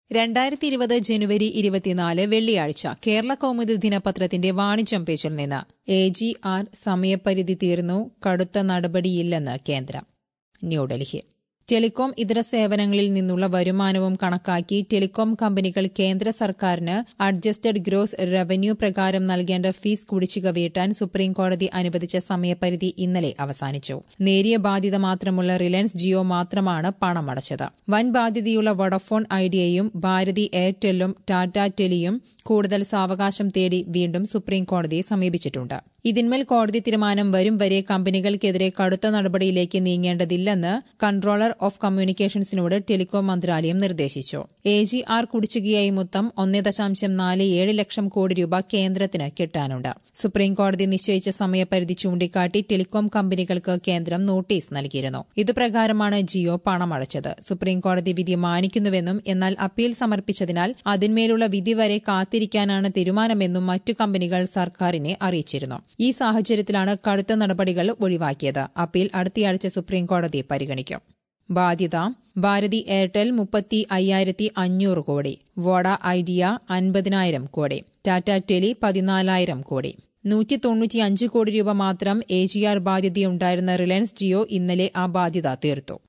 രണ്ടായിരത്തി ഇരുപത് ജനുവരി ഇരുപത്തിനാല് വെള്ളിയാഴ്ച കേരള കൗമുദി ദിനപത്രത്തിന്റെ വാണിജ്യം പേജിൽ നിന്ന് എ ജി ആർ സമയപരിധി തീർന്നു കടുത്ത നടപടിയില്ലെന്ന് കേന്ദ്രം ന്യൂഡൽഹി ടെലികോം ഇതര സേവനങ്ങളിൽ നിന്നുള്ള വരുമാനവും കണക്കാക്കി ടെലികോം കമ്പനികൾ കേന്ദ്ര സർക്കാരിന് അഡ്ജസ്റ്റഡ് ഗ്രോസ് റവന്യൂ പ്രകാരം നൽകേണ്ട ഫീസ് കുടിശ്ശിക വീട്ടാൻ സുപ്രീംകോടതി അനുവദിച്ച സമയപരിധി ഇന്നലെ അവസാനിച്ചു നേരിയ ബാധ്യത മാത്രമുള്ള റിലയൻസ് ജിയോ മാത്രമാണ് പണമടച്ചത് വൻ ബാധ്യതയുള്ള വോഡഫോൺ ഐഡിയയും ഭാരതി എയർടെല്ലും ടാറ്റ ടെലിയും കൂടുതൽ സാവകാശം തേടി വീണ്ടും സുപ്രീംകോടതിയെ സമീപിച്ചിട്ടുണ്ട് ഇതിന്മേൽ കോടതി തീരുമാനം വരും വരെ കമ്പനികൾക്കെതിരെ കടുത്ത നടപടിയിലേക്ക് നീങ്ങേണ്ടതില്ലെന്ന് കൺട്രോളർ ഓഫ് കമ്മ്യൂണിക്കേഷൻസിനോട് ടെലികോം മന്ത്രാലയം നിർദ്ദേശിച്ചു എ ജി ആർ കുടിശ്ശികയായി മൊത്തം ഒന്നേ ദശാംശം നാല് ഏഴ് ലക്ഷം കോടി രൂപ കേന്ദ്രത്തിന് കിട്ടാനുണ്ട് സുപ്രീംകോടതി നിശ്ചയിച്ച സമയപരിധി ചൂണ്ടിക്കാട്ടി ടെലികോം കമ്പനികൾക്ക് കേന്ദ്രം നോട്ടീസ് നൽകിയിരുന്നു ഇതുപ്രകാരമാണ് ജിയോ പണമടച്ചത് സുപ്രീംകോടതി വിധി മാനിക്കുന്നുവെന്നും എന്നാൽ അപ്പീൽ സമർപ്പിച്ചതിനാൽ അതിന്മേലുള്ള വിധി വരെ കാത്തിരിക്കാനാണ് തീരുമാനമെന്നും മറ്റു കമ്പനികൾ സർക്കാരിനെ അറിയിച്ചിരുന്നു ഈ സാഹചര്യത്തിലാണ് കടുത്ത നടപടികൾ ഒഴിവാക്കിയത് അപ്പീൽ അടുത്തയാഴ്ച സുപ്രീംകോടതി പരിഗണിക്കും ബാധ്യത ഭാരതി എയർടെൽ മുപ്പത്തി അയ്യായിരത്തി അഞ്ഞൂറ് കോടി വോഡ ഐഡിയ അൻപതിനായിരം കോടി ടാറ്റ ടെലി പതിനാലായിരം കോടി നൂറ്റി തൊണ്ണൂറ്റിയഞ്ച് കോടി രൂപ മാത്രം എ ജി ആർ ബാധ്യതയുണ്ടായിരുന്ന റിലയൻസ് ജിയോ ഇന്നലെ ആ ബാധ്യത തീർത്തു